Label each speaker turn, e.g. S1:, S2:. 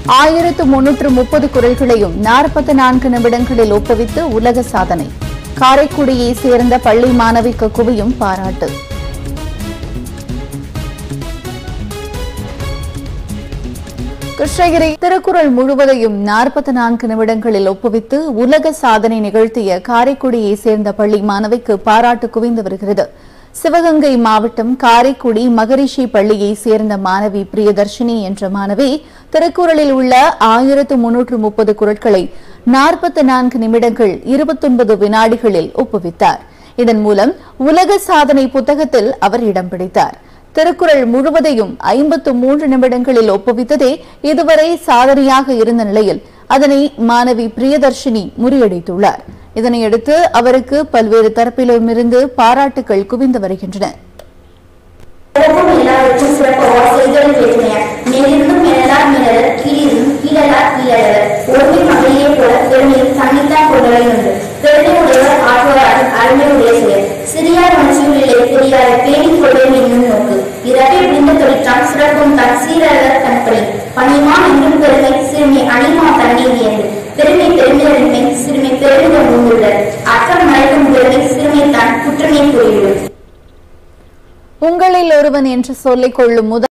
S1: ஆயிரத்து முன்னூற்று முப்பது குரல்களையும் நாற்பத்தி நான்கு நிமிடங்களில் ஒப்புவித்து உலக சாதனை காரைக்குடியை சேர்ந்த பள்ளி மாணவிக்கு குவியும் பாராட்டு கிருஷ்ணகிரி திருக்குறள் முழுவதையும் நாற்பத்தி நான்கு நிமிடங்களில் ஒப்புவித்து உலக சாதனை நிகழ்த்திய காரைக்குடியை சேர்ந்த பள்ளி மாணவிக்கு பாராட்டு குவிந்து வருகிறது சிவகங்கை மாவட்டம் காரைக்குடி மகரிஷி பள்ளியை சேர்ந்த மாணவி பிரியதர்ஷினி என்ற மாணவி திருக்குறளில் உள்ள ஆயிரத்து முன்னூற்று முப்பது குரட்களை நாற்பத்தி நான்கு நிமிடங்கள் இருபத்தொன்பது வினாடிகளில் ஒப்புவித்தார் இதன் மூலம் உலக சாதனை புத்தகத்தில் அவர் இடம் பிடித்தார் திருக்குறள் முழுவதையும் ஐம்பத்து மூன்று நிமிடங்களில் ஒப்புவித்ததே இதுவரை சாதனையாக இருந்த நிலையில் அதனை மாணவி பிரியதர்ஷினி முறியடித்துள்ளார் இதனையடுத்து அவருக்கு பல்வேறு தரப்பிலுமிருந்து பாராட்டுகள் குவிந்து வருகின்றன
S2: சிறப்பும் எல்லாருக்கும் சிறப்பவா செய்தல் பேசினார் மேலிருந்தும் மேலார் மேலர் கீழிருந்தும் கீழலார் கீழவர் ஒருமை மகளிரை போல பெருமையும் தன்னைத்தான் கொண்டவை உண்டு பெருமை உடையவர் ஆற்றுவார் அருமை உடைய செயல் சிறியார் மனசியுள்ளே பெரியாரை பேணிக் கொள்வேன் என்னும் நோக்கு இரவே பிடிந்த தொழிற்றான் சிறப்பும் தன் சீரழகர் தன்படி பணிமான் என்னும் பெருமை சிறுமி அணிமா தண்ணீர் வியந்து பெருமை பெருமையறிமை சிறுமை பெருமிதம் உண்டுள்ள அற்றம் மறைக்கும் பெருமை சிறுமை தான் குற்றமே கூறிவிடும்
S1: உங்களில் ஒருவன் என்று சொல்லிக் கொள்ளும் முதல்